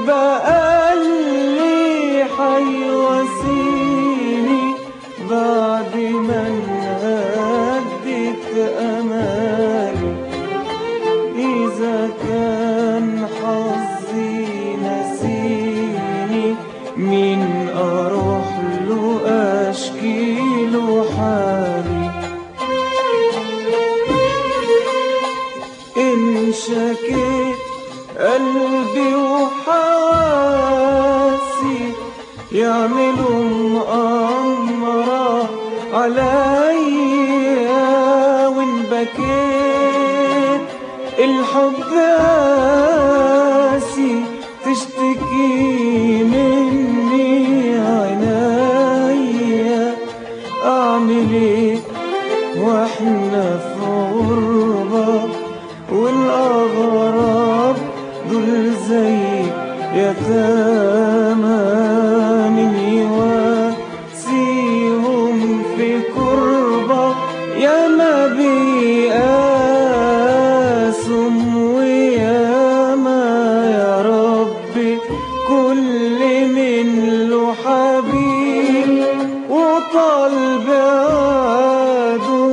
بقى اللي حيواسيني بعد ما انهدت امالي اذا كان حظي نسيني مين اروح له اشكي له حالي إن شكيت قلبي وحواسي يعملوا مؤامرة عليا وإن بكيت الحب قاسي تشتكي مني عينيا أعمل إيه واحنا في غربة والأغراب دول زي يتامى من يواسيهم في كربة يا ما بيقاسم ويا ما يا ربي كل من له حبيب وطال بعاده